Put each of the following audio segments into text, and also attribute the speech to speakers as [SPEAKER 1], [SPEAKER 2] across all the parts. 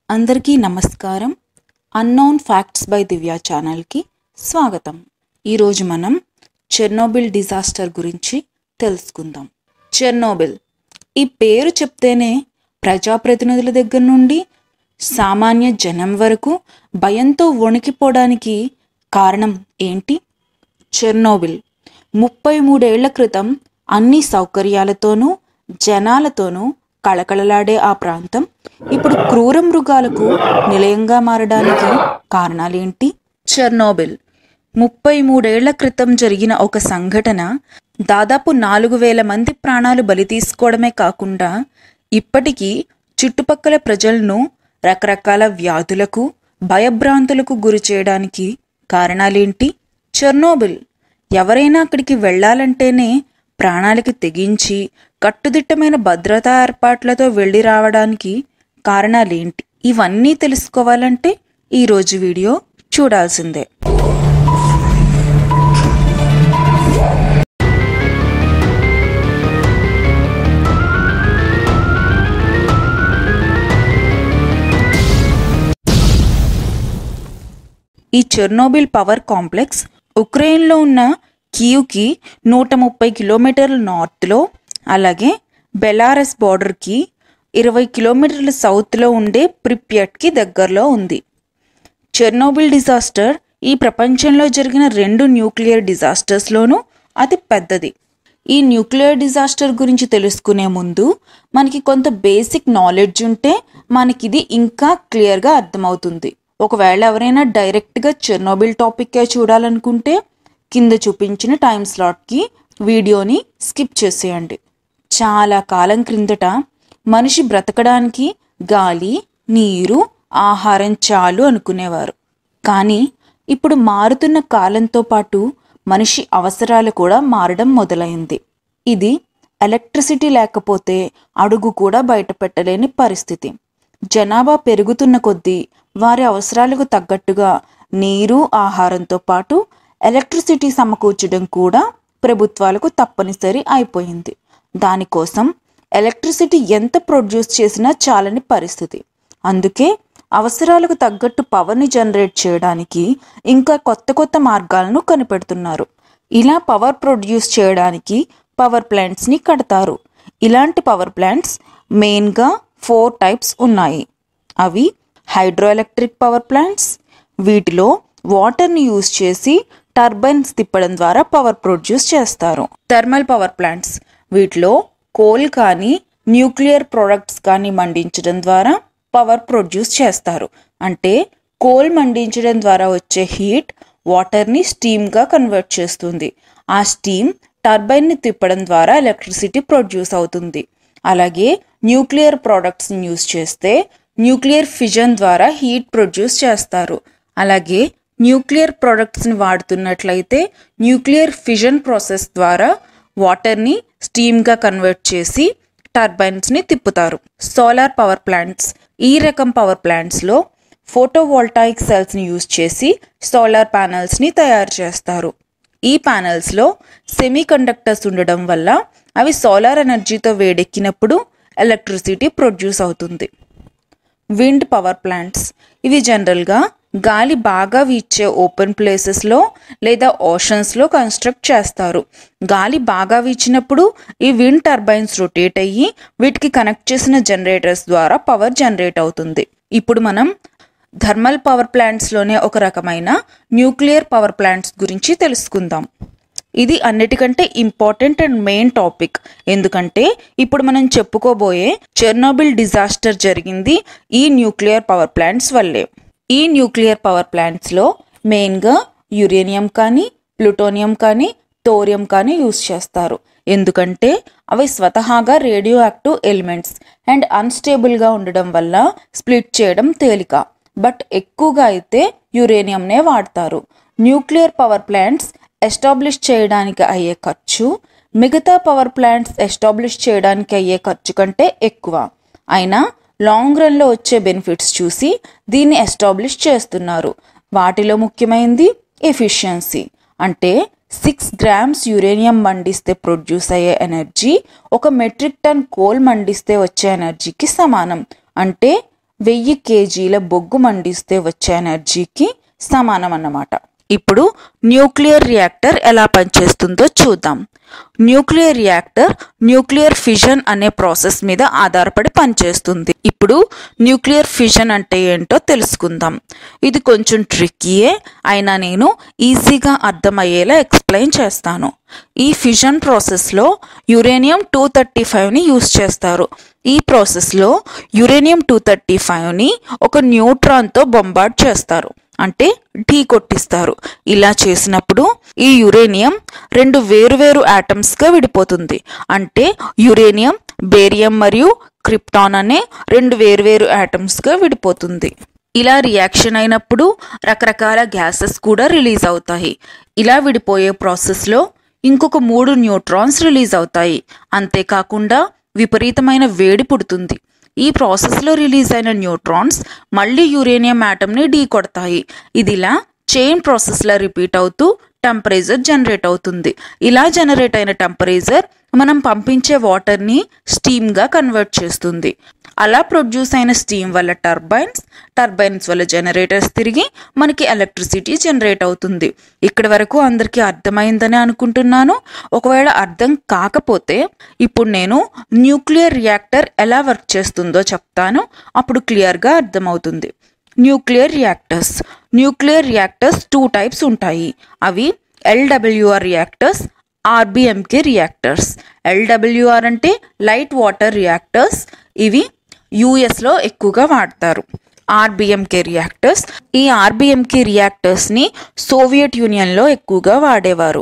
[SPEAKER 1] అందరికీ నమస్కారం unknown facts by దివ్య ఛానల్కి స్వాగతం ఈరోజు మనం చెర్నోబిల్ డిజాస్టర్ గురించి తెలుసుకుందాం చెర్నోబిల్ ఈ పేరు చెప్తేనే ప్రజాప్రతినిధుల దగ్గర నుండి సామాన్య జనం వరకు భయంతో వణికిపోవడానికి కారణం ఏంటి చెర్నోబిల్ ముప్పై మూడేళ్ల క్రితం అన్ని సౌకర్యాలతోనూ జనాలతోనూ కళకళలాడే ఆ ప్రాంతం ఇప్పుడు క్రూర మృగాలకు నిలయంగా మారడానికి కారణాలేంటి చెర్నోబిల్ ముప్పై మూడేళ్ల క్రితం జరిగిన ఒక సంఘటన దాదాపు నాలుగు వేల మంది ప్రాణాలు బలి తీసుకోవడమే కాకుండా ఇప్పటికీ చుట్టుపక్కల ప్రజలను రకరకాల వ్యాధులకు భయభ్రాంతులకు గురి చేయడానికి కారణాలేంటి చెర్నోబిల్ ఎవరైనా అక్కడికి వెళ్ళాలంటేనే ప్రాణాలకి తెగించి కట్టుదిట్టమైన భద్రతా ఏర్పాట్లతో వెళ్ళి రావడానికి కారణాలేంటి ఇవన్నీ తెలుసుకోవాలంటే ఈరోజు వీడియో చూడాల్సిందే ఈ చెర్నోబిల్ పవర్ కాంప్లెక్స్ ఉక్రెయిన్లో ఉన్న కీవ్కి నూట ముప్పై కిలోమీటర్ల నార్త్లో అలాగే బెలారస్ బార్డర్కి ఇరవై కిలోమీటర్ల సౌత్లో ఉండే ప్రిప్యట్కి దగ్గరలో ఉంది చెర్నోబిల్ డిజాస్టర్ ఈ ప్రపంచంలో జరిగిన రెండు న్యూక్లియర్ డిజాస్టర్స్లోనూ అతి పెద్దది ఈ న్యూక్లియర్ డిజాస్టర్ గురించి తెలుసుకునే ముందు మనకి కొంత బేసిక్ నాలెడ్జ్ ఉంటే మనకిది ఇంకా క్లియర్గా అర్థమవుతుంది ఒకవేళ ఎవరైనా డైరెక్ట్గా చెర్నోబిల్ టాపిక్కే చూడాలనుకుంటే కింద చూపించిన టైం స్లాట్కి వీడియోని స్కిప్ చేసేయండి చాలా కాలం క్రిందట మనిషి బ్రతకడానికి గాలి నీరు ఆహారం చాలు అనుకునేవారు కానీ ఇప్పుడు మారుతున్న కాలంతో పాటు మనిషి అవసరాలు కూడా మారడం మొదలైంది ఇది ఎలక్ట్రిసిటీ లేకపోతే అడుగు కూడా బయట పెట్టలేని పరిస్థితి జనాభా పెరుగుతున్న కొద్దీ వారి అవసరాలకు తగ్గట్టుగా నీరు ఆహారంతో పాటు ఎలక్ట్రిసిటీ సమకూర్చడం కూడా ప్రభుత్వాలకు తప్పనిసరి అయిపోయింది దానికోసం ఎలక్ట్రిసిటీ ఎంత ప్రొడ్యూస్ చేసినా చాలని పరిస్థితి అందుకే అవసరాలకు తగ్గట్టు పవర్ని జనరేట్ చేయడానికి ఇంకా కొత్త కొత్త మార్గాలను కనిపెడుతున్నారు ఇలా పవర్ ప్రొడ్యూస్ చేయడానికి పవర్ ప్లాంట్స్ని కడతారు ఇలాంటి పవర్ ప్లాంట్స్ మెయిన్గా ఫోర్ టైప్స్ ఉన్నాయి అవి హైడ్రో ఎలక్ట్రిక్ పవర్ ప్లాంట్స్ వీటిలో వాటర్ని యూజ్ చేసి టర్బైన్స్ తిప్పడం ద్వారా పవర్ ప్రొడ్యూస్ చేస్తారు థర్మల్ పవర్ ప్లాంట్స్ వీటిలో కోల్ కానీ న్యూక్లియర్ ప్రొడక్ట్స్ కానీ మండించడం ద్వారా పవర్ ప్రొడ్యూస్ చేస్తారు అంటే కోల్ మండించడం ద్వారా వచ్చే హీట్ వాటర్ని స్టీమ్గా కన్వర్ట్ చేస్తుంది ఆ స్టీమ్ టర్బైన్ని తిప్పడం ద్వారా ఎలక్ట్రిసిటీ ప్రొడ్యూస్ అవుతుంది అలాగే న్యూక్లియర్ ప్రోడక్ట్స్ని యూజ్ చేస్తే న్యూక్లియర్ ఫిజన్ ద్వారా హీట్ ప్రొడ్యూస్ చేస్తారు అలాగే న్యూక్లియర్ ప్రోడక్ట్స్ని వాడుతున్నట్లయితే న్యూక్లియర్ ఫిజన్ ప్రాసెస్ ద్వారా వాటర్ని స్టీమ్గా కన్వర్ట్ చేసి టర్బైన్స్ని తిప్పుతారు సోలార్ పవర్ ప్లాంట్స్ ఈ రకం పవర్ ప్లాంట్స్లో ఫోటోవోల్టాయిక్ సెల్స్ని యూజ్ చేసి సోలార్ ప్యానల్స్ని తయారు చేస్తారు ఈ ప్యానల్స్లో సెమీ కండక్టర్స్ ఉండడం వల్ల అవి సోలార్ ఎనర్జీతో వేడెక్కినప్పుడు ఎలక్ట్రిసిటీ ప్రొడ్యూస్ అవుతుంది విండ్ పవర్ ప్లాంట్స్ ఇవి జనరల్గా గాలి బాగా వీచే ఓపెన్ ప్లేసెస్లో లేదా ఓషన్స్లో కన్స్ట్రక్ట్ చేస్తారు గాలి బాగా వీచినప్పుడు ఈ విండ్ టర్బైన్స్ రొటేట్ అయ్యి వీటికి కనెక్ట్ చేసిన జనరేటర్స్ ద్వారా పవర్ జనరేట్ అవుతుంది ఇప్పుడు మనం థర్మల్ పవర్ ప్లాంట్స్లోనే ఒక రకమైన న్యూక్లియర్ పవర్ ప్లాంట్స్ గురించి తెలుసుకుందాం ఇది అన్నిటికంటే ఇంపార్టెంట్ అండ్ మెయిన్ టాపిక్ ఎందుకంటే ఇప్పుడు మనం చెప్పుకోబోయే చెర్నోబిల్ డిజాస్టర్ జరిగింది ఈ న్యూక్లియర్ పవర్ ప్లాంట్స్ వల్లే ఈ న్యూక్లియర్ పవర్ ప్లాంట్స్లో మెయిన్గా యురేనియం కానీ ప్లూటోనియం కానీ థోరియం కానీ యూస్ చేస్తారు ఎందుకంటే అవి స్వతహాగా రేడియో యాక్టివ్ ఎలిమెంట్స్ అండ్ అన్స్టేబుల్గా ఉండడం వల్ల స్ప్లిట్ చేయడం తేలిక బట్ ఎక్కువగా అయితే యురేనియంనే వాడతారు న్యూక్లియర్ పవర్ ప్లాంట్స్ ఎస్టాబ్లిష్ చేయడానికి అయ్యే ఖర్చు మిగతా పవర్ ప్లాంట్స్ ఎస్టాబ్లిష్ చేయడానికి అయ్యే ఖర్చు కంటే ఎక్కువ అయినా లాంగ్ రన్లో వచ్చే బెనిఫిట్స్ చూసి దీన్ని ఎస్టాబ్లిష్ చేస్తున్నారు వాటిలో ముఖ్యమైనది ఎఫిషియన్సీ అంటే సిక్స్ గ్రామ్స్ యురేనియం మండిస్తే ప్రొడ్యూస్ అయ్యే ఎనర్జీ ఒక మెట్రిక్ టన్ కోల్ మండిస్తే వచ్చే ఎనర్జీకి సమానం అంటే వెయ్యి కేజీల బొగ్గు మండిస్తే వచ్చే ఎనర్జీకి సమానం అన్నమాట ఇప్పుడు న్యూక్లియర్ రియాక్టర్ ఎలా పనిచేస్తుందో చూద్దాం న్యూక్లియర్ రియాక్టర్ న్యూక్లియర్ ఫిజన్ అనే ప్రాసెస్ మీద ఆధారపడి పనిచేస్తుంది ఇప్పుడు న్యూక్లియర్ ఫిజన్ అంటే ఏంటో తెలుసుకుందాం ఇది కొంచెం ట్రిక్కీయే అయినా నేను ఈజీగా అర్థమయ్యేలా ఎక్స్ప్లెయిన్ చేస్తాను ఈ ఫిజన్ ప్రాసెస్లో యురేనియం టూ థర్టీ ఫైవ్ని యూస్ చేస్తారు ఈ ప్రాసెస్లో యురేనియం టూ థర్టీ ఫైవ్ని ఒక న్యూట్రాన్తో బొంబార్డ్ చేస్తారు అంటే ఢీ కొట్టిస్తారు ఇలా చేసినప్పుడు ఈ యురేనియం రెండు వేరువేరు ఆటమ్స్గా విడిపోతుంది అంటే యురేనియం బేరియం మరియు క్రిప్టాన్ అనే రెండు వేరువేరు ఆటమ్స్గా విడిపోతుంది ఇలా రియాక్షన్ అయినప్పుడు రకరకాల గ్యాసెస్ కూడా రిలీజ్ అవుతాయి ఇలా విడిపోయే ప్రాసెస్లో ఇంకొక మూడు న్యూట్రాన్స్ రిలీజ్ అవుతాయి అంతేకాకుండా విపరీతమైన వేడి పుడుతుంది ఈ ప్రాసెస్లో రిలీజ్ అయిన న్యూట్రాన్స్ మళ్ళీ యురేనియం యాటమ్ని ఢీ కొడతాయి ఇది ఇలా చైన్ ప్రాసెస్లా రిపీట్ అవుతూ టెంపరేచర్ జనరేట్ అవుతుంది ఇలా జనరేట్ అయిన టెంపరేచర్ మనం పంపించే వాటర్ని స్టీమ్గా కన్వర్ట్ చేస్తుంది అలా ప్రొడ్యూస్ అయిన స్టీమ్ వల్ల టర్బైన్స్ టర్బైన్స్ వల్ల జనరేటర్స్ తిరిగి మనకి ఎలక్ట్రిసిటీ జనరేట్ అవుతుంది ఇక్కడి వరకు అందరికీ అర్థమైందని అనుకుంటున్నాను ఒకవేళ అర్థం కాకపోతే ఇప్పుడు నేను న్యూక్లియర్ రియాక్టర్ ఎలా వర్క్ చేస్తుందో చెప్తాను అప్పుడు క్లియర్గా అర్థమవుతుంది nuclear reactors nuclear reactors two types ఉంటాయి అవి LWR reactors RBMK reactors LWR అంటే లైట్ వాటర్ రియాక్టర్స్ ఇవి యుఎస్లో ఎక్కువగా వాడతారు ఆర్బిఎంకే రియాక్టర్స్ ఈ ఆర్బిఎంకే రియాక్టర్స్ని సోవియట్ యూనియన్లో ఎక్కువగా వాడేవారు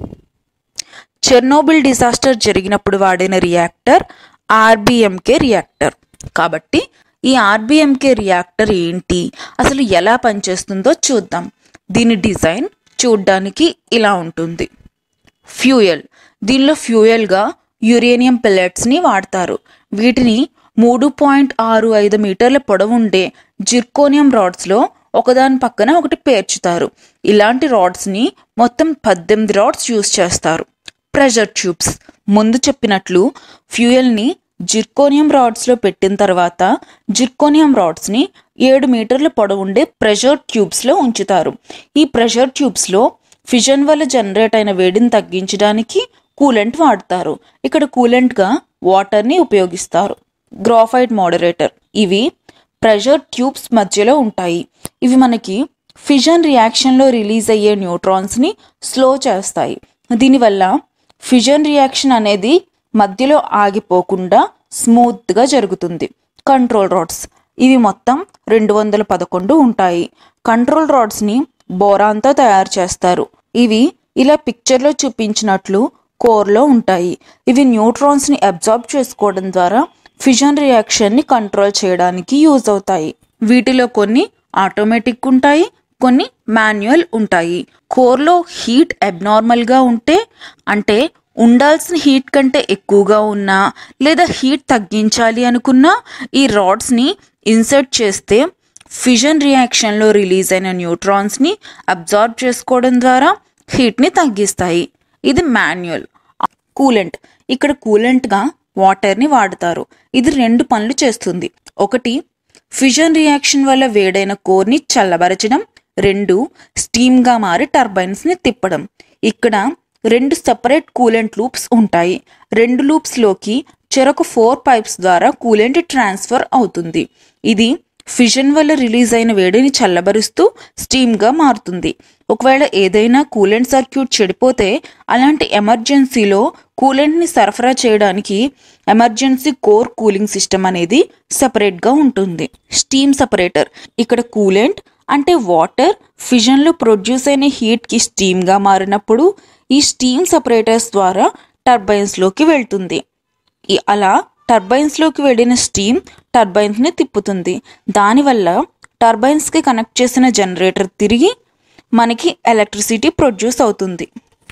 [SPEAKER 1] చెర్నోబిల్ డిజాస్టర్ జరిగినప్పుడు వాడిన రియాక్టర్ ఆర్బిఎంకే రియాక్టర్ కాబట్టి ఈ ఆర్బిఎంకే రియాక్టర్ ఏంటి అసలు ఎలా పనిచేస్తుందో చూద్దాం దీని డిజైన్ చూడ్డానికి ఇలా ఉంటుంది ఫ్యూయల్ దీనిలో ఫ్యూయల్గా యురేనియం పెల్లెట్స్ని వాడతారు వీటిని మూడు పాయింట్ ఆరు ఐదు మీటర్ల పొడవుండే జిర్కోనియం రాడ్స్లో ఒకదాని పక్కన ఒకటి పేర్చుతారు ఇలాంటి రాడ్స్ని మొత్తం పద్దెనిమిది రాడ్స్ యూస్ చేస్తారు ప్రెషర్ ట్యూబ్స్ ముందు చెప్పినట్లు ఫ్యూయల్ని జిర్కోనియం రాడ్స్లో పెట్టిన తర్వాత జిర్కోనియం రాడ్స్ని ఏడు మీటర్ల పొడవుండే ప్రెషర్ ట్యూబ్స్లో ఉంచుతారు ఈ ప్రెషర్ ట్యూబ్స్లో ఫిజన్ వల్ల జనరేట్ అయిన వేడిని తగ్గించడానికి కూలెంట్ వాడతారు ఇక్కడ కూలెంట్గా వాటర్ని ఉపయోగిస్తారు గ్రాఫైట్ మోడరేటర్ ఇవి ప్రెషర్ ట్యూబ్స్ మధ్యలో ఉంటాయి ఇవి మనకి ఫిజన్ రియాక్షన్లో రిలీజ్ అయ్యే న్యూట్రాన్స్ని స్లో చేస్తాయి దీనివల్ల ఫిజన్ రియాక్షన్ అనేది మధ్యలో ఆగిపోకుండా స్మూత్గా జరుగుతుంది కంట్రోల్ రాడ్స్ ఇవి మొత్తం రెండు వందల పదకొండు ఉంటాయి కంట్రోల్ రాడ్స్ని బోరాన్తో తయారు చేస్తారు ఇవి ఇలా పిక్చర్లో చూపించినట్లు కోర్లో ఉంటాయి ఇవి న్యూట్రాన్స్ని అబ్జార్బ్ చేసుకోవడం ద్వారా ఫిజన్ రియాక్షన్ని కంట్రోల్ చేయడానికి యూజ్ అవుతాయి వీటిలో కొన్ని ఆటోమేటిక్ ఉంటాయి కొన్ని మాన్యువల్ ఉంటాయి కోర్లో హీట్ అబ్నార్మల్గా ఉంటే అంటే ఉండాల్సిన హీట్ కంటే ఎక్కువగా ఉన్నా లేదా హీట్ తగ్గించాలి అనుకున్నా ఈ రాడ్స్ని ఇన్సర్ట్ చేస్తే ఫిజన్ రియాక్షన్లో రిలీజ్ అయిన న్యూట్రాన్స్ని అబ్జార్బ్ చేసుకోవడం ద్వారా హీట్ని తగ్గిస్తాయి ఇది మాన్యువల్ కూలెంట్ ఇక్కడ కూలెంట్గా వాటర్ని వాడతారు ఇది రెండు పనులు చేస్తుంది ఒకటి ఫిజన్ రియాక్షన్ వల్ల వేడైన కోర్ని చల్లబరచడం రెండు స్టీమ్గా మారి టర్బైన్స్ని తిప్పడం ఇక్కడ రెండు సెపరేట్ కూలెంట్ లూప్స్ ఉంటాయి రెండు లూప్స్లోకి చెరొక ఫోర్ పైప్స్ ద్వారా కూలెంట్ ట్రాన్స్ఫర్ అవుతుంది ఇది ఫిజన్ వల్ల రిలీజ్ అయిన వేడిని చల్లబరుస్తూ స్టీమ్గా మారుతుంది ఒకవేళ ఏదైనా కూలెంట్ సర్క్యూట్ చెడిపోతే అలాంటి ఎమర్జెన్సీలో కూలెంట్ని సరఫరా చేయడానికి ఎమర్జెన్సీ కోర్ కూలింగ్ సిస్టమ్ అనేది సపరేట్గా ఉంటుంది స్టీమ్ సపరేటర్ ఇక్కడ కూలెంట్ అంటే వాటర్ ఫిజన్లో ప్రొడ్యూస్ అయిన హీట్కి స్టీమ్గా మారినప్పుడు ఈ స్టీమ్ సపరేటర్స్ ద్వారా టర్బైన్స్లోకి వెళ్తుంది ఈ- అలా టర్బైన్స్లోకి వెళ్ళిన స్టీమ్ టర్బైన్స్ని తిప్పుతుంది దానివల్ల టర్బైన్స్కి కనెక్ట్ చేసిన జనరేటర్ తిరిగి మనకి ఎలక్ట్రిసిటీ ప్రొడ్యూస్ అవుతుంది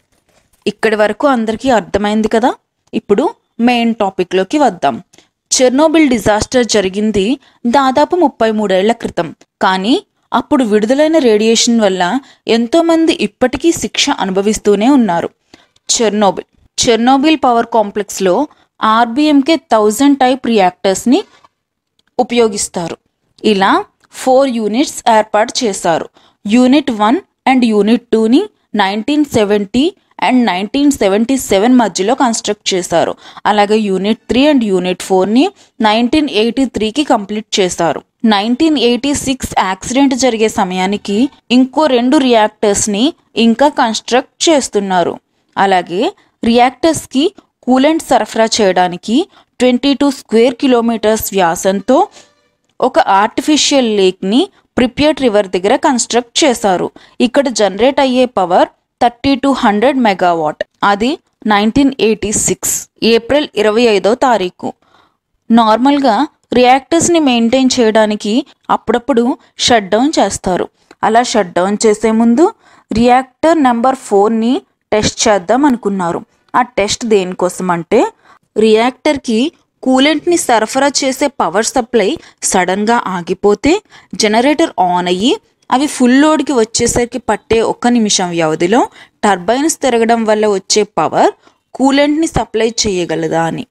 [SPEAKER 1] ఇక్కడి వరకు అందరికీ అర్థమైంది కదా ఇప్పుడు మెయిన్ టాపిక్లోకి వద్దాం చెర్నోబిల్ డిజాస్టర్ జరిగింది దాదాపు ముప్పై మూడేళ్ల క్రితం కానీ అప్పుడు విడుదలైన రేడియేషన్ వల్ల ఎంతోమంది ఇప్పటికీ శిక్ష అనుభవిస్తూనే ఉన్నారు చెర్నోబిల్ చెర్నోబిల్ పవర్ కాంప్లెక్స్లో ఆర్బిఎంకే థౌజండ్ టైప్ రియాక్టర్స్ని ఉపయోగిస్తారు ఇలా ఫోర్ యూనిట్స్ ఏర్పాటు చేశారు యూనిట్ వన్ అండ్ యూనిట్ టూని nineteen seventy and nineteen seventy seven మధ్యలో కన్స్ట్రక్ట్ చేశారు అలాగే యూనిట్ త్రీ అండ్ యూనిట్ ఫోర్ని నైన్టీన్ ఎయిటీ త్రీకి కంప్లీట్ చేశారు నైన్టీన్ ఎయిటీ సిక్స్ యాక్సిడెంట్ జరిగే సమయానికి ఇంకో రెండు రియాక్టర్స్ని ఇంకా కన్స్ట్రక్ట్ చేస్తున్నారు అలాగే రియాక్టర్స్కి కూలెంట్ సరఫరా చేయడానికి ట్వంటీ టూ స్క్వేర్ కిలోమీటర్స్ వ్యాసంతో ఒక ఆర్టిఫిషియల్ లేక్ని ప్రిపియట్ రివర్ దగ్గర కన్స్ట్రక్ట్ చేశారు ఇక్కడ జనరేట్ అయ్యే power thirty two hundred megawatt అది నైన్టీన్ ఎయిటీ సిక్స్ ఏప్రిల్ ఇరవై ఐదో తారీఖు నార్మల్గా రియాక్టర్స్ని మెయింటైన్ చేయడానికి అప్పుడప్పుడు షట్ డౌన్ చేస్తారు అలా షట్ డౌన్ చేసే ముందు రియాక్టర్ నెంబర్ ఫోర్ని టెస్ట్ చేద్దాం అనుకున్నారు ఆ టెస్ట్ దేనికోసం అంటే రియాక్టర్కి కూలెంట్ని సరఫరా చేసే పవర్ సప్లై సడన్గా ఆగిపోతే జనరేటర్ ఆన్ అయ్యి అవి ఫుల్ లోడ్కి వచ్చేసరికి పట్టే ఒక్క నిమిషం వ్యవధిలో టర్బైన్స్ తిరగడం వల్ల వచ్చే పవర్ కూలెంట్ని సప్లై చేయగలదా అని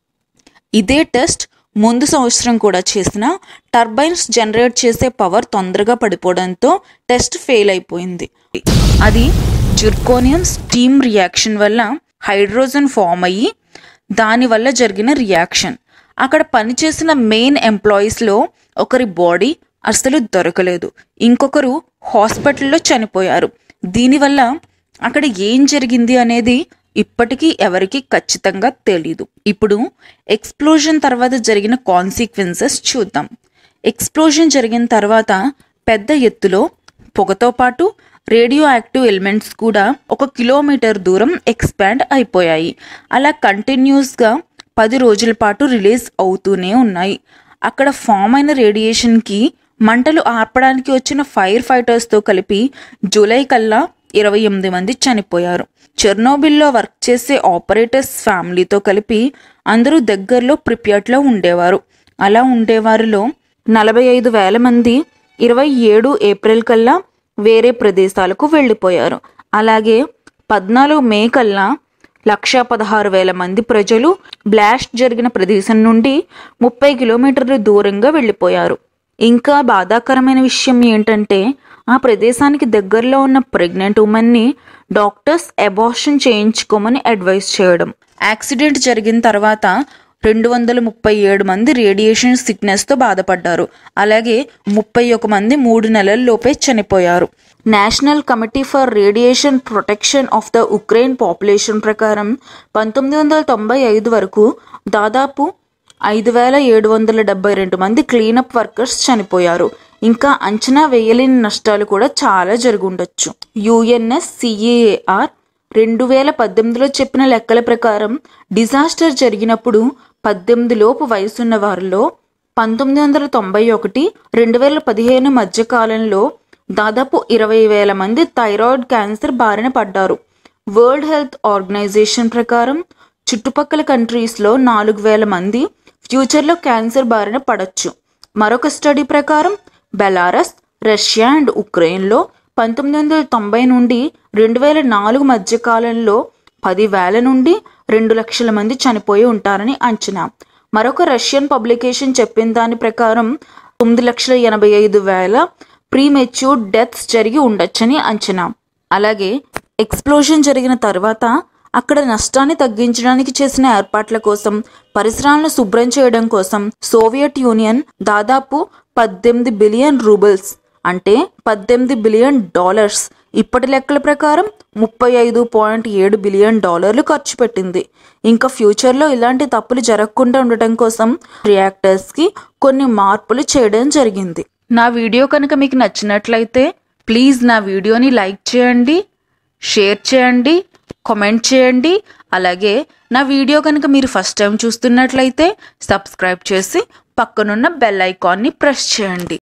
[SPEAKER 1] ఇదే టెస్ట్ ముందు సంవత్సరం కూడా చేసిన టర్బైన్స్ జనరేట్ చేసే పవర్ తొందరగా పడిపోవడంతో టెస్ట్ ఫెయిల్ అయిపోయింది అది జిర్కోనియం స్టీమ్ రియాక్షన్ వల్ల హైడ్రోజన్ ఫామ్ అయ్యి దానివల్ల జరిగిన రియాక్షన్ అక్కడ పనిచేసిన మెయిన్ ఎంప్లాయీస్లో ఒకరి బాడీ అసలు దొరకలేదు ఇంకొకరు హాస్పిటల్లో చనిపోయారు దీనివల్ల అక్కడ ఏం జరిగింది అనేది ఇప్పటికీ ఎవరికి ఖచ్చితంగా తెలీదు ఇప్పుడు ఎక్స్ప్లోజన్ తర్వాత జరిగిన కాన్సిక్వెన్సెస్ చూద్దాం ఎక్స్ప్లోజన్ జరిగిన తర్వాత పెద్ద ఎత్తులో పొగతో పాటు రేడియో యాక్టివ్ ఎలిమెంట్స్ కూడా ఒక కిలోమీటర్ దూరం ఎక్స్పాండ్ అయిపోయాయి అలా కంటిన్యూస్గా పది రోజుల పాటు రిలీజ్ అవుతూనే ఉన్నాయి అక్కడ ఫామ్ అయిన రేడియేషన్కి మంటలు ఆర్పడానికి వచ్చిన ఫైర్ ఫైటర్స్తో కలిపి జూలై కల్లా ఇరవై ఎనిమిది మంది చనిపోయారు చెర్నోబిల్లో వర్క్ చేసే ఆపరేటర్స్ ఫ్యామిలీతో కలిపి అందరూ దగ్గరలో ప్రిపియట్లో ఉండేవారు అలా ఉండేవారిలో నలభై ఐదు వేల మంది ఇరవై ఏడు ఏప్రిల్ కల్లా వేరే ప్రదేశాలకు వెళ్ళిపోయారు అలాగే పద్నాలుగు మే కల్లా లక్ష పదహారు వేల మంది ప్రజలు బ్లాస్ట్ జరిగిన ప్రదేశం నుండి ముప్పై కిలోమీటర్ల దూరంగా వెళ్ళిపోయారు ఇంకా బాధాకరమైన విషయం ఏంటంటే ఆ ప్రదేశానికి దగ్గరలో ఉన్న ప్రెగ్నెంట్ ఉమెన్ని డాక్టర్స్ అబార్షన్ చేయించుకోమని అడ్వైస్ చేయడం యాక్సిడెంట్ జరిగిన తర్వాత రెండు వందల ముప్పై ఏడు మంది రేడియేషన్ సిక్నెస్తో బాధపడ్డారు అలాగే ముప్పై ఒక మంది మూడు నెలల్లోపే చనిపోయారు national committee for radiation protection of the Ukraine population ప్రకారం పంతొమ్మిది వందల తొంభై ఐదు వరకు దాదాపు ఐదు వేల ఏడు వందల డెబ్బై రెండు మంది క్లీనప్ వర్కర్స్ చనిపోయారు ఇంకా అంచనా వేయలేని నష్టాలు కూడా చాలా జరుగుండొచ్చు యుఎన్ఎస్ సిఏఆర్ రెండు వేల పద్దెనిమిదిలో చెప్పిన లెక్కల ప్రకారం డిజాస్టర్ జరిగినప్పుడు పద్దెనిమిది లోపు వయసున్న వారిలో పంతొమ్మిది వందల తొంభై ఒకటి రెండు వేల పదిహేను మధ్య కాలంలో దాదాపు ఇరవై వేల మంది థైరాయిడ్ క్యాన్సర్ బారిన పడ్డారు వరల్డ్ హెల్త్ ఆర్గనైజేషన్ ప్రకారం చుట్టుపక్కల కంట్రీస్లో నాలుగు వేల మంది ఫ్యూచర్లో క్యాన్సర్ బారిన పడచ్చు మరొక స్టడీ ప్రకారం బెలారస్ రష్యా అండ్ ఉక్రెయిన్లో పంతొమ్మిది వందల తొంభై నుండి రెండు వేల నాలుగు మధ్య కాలంలో పదివేల నుండి రెండు లక్షల మంది చనిపోయి ఉంటారని అంచనా మరొక రష్యన్ పబ్లికేషన్ చెప్పిన దాని ప్రకారం తొమ్మిది లక్షల ఎనభై ఐదు వేల ప్రీమెచ్యూర్ డెత్స్ జరిగి ఉండొచ్చని అంచనా అలాగే ఎక్స్ప్లోజన్ జరిగిన తర్వాత అక్కడ నష్టాన్ని తగ్గించడానికి చేసిన ఏర్పాట్ల కోసం పరిసరాలను శుభ్రం చేయడం కోసం సోవియట్ యూనియన్ దాదాపు పద్దెనిమిది బిలియన్ రూబుల్స్ అంటే పద్దెనిమిది బిలియన్ డాలర్స్ ఇప్పటి లెక్కల ప్రకారం ముప్పై ఐదు పాయింట్ ఏడు బిలియన్ డాలర్లు ఖర్చు పెట్టింది ఇంకా ఫ్యూచర్లో ఇలాంటి తప్పులు జరగకుండా ఉండటం కోసం రియాక్టర్స్కి కొన్ని మార్పులు చేయడం జరిగింది నా వీడియో కనుక మీకు నచ్చినట్లయితే ప్లీజ్ నా వీడియోని లైక్ చేయండి షేర్ చేయండి కామెంట్ చేయండి అలాగే నా వీడియో కనుక మీరు ఫస్ట్ టైం చూస్తున్నట్లయితే సబ్స్క్రైబ్ చేసి పక్కనున్న బెల్ ఐకాన్ని ప్రెస్ చేయండి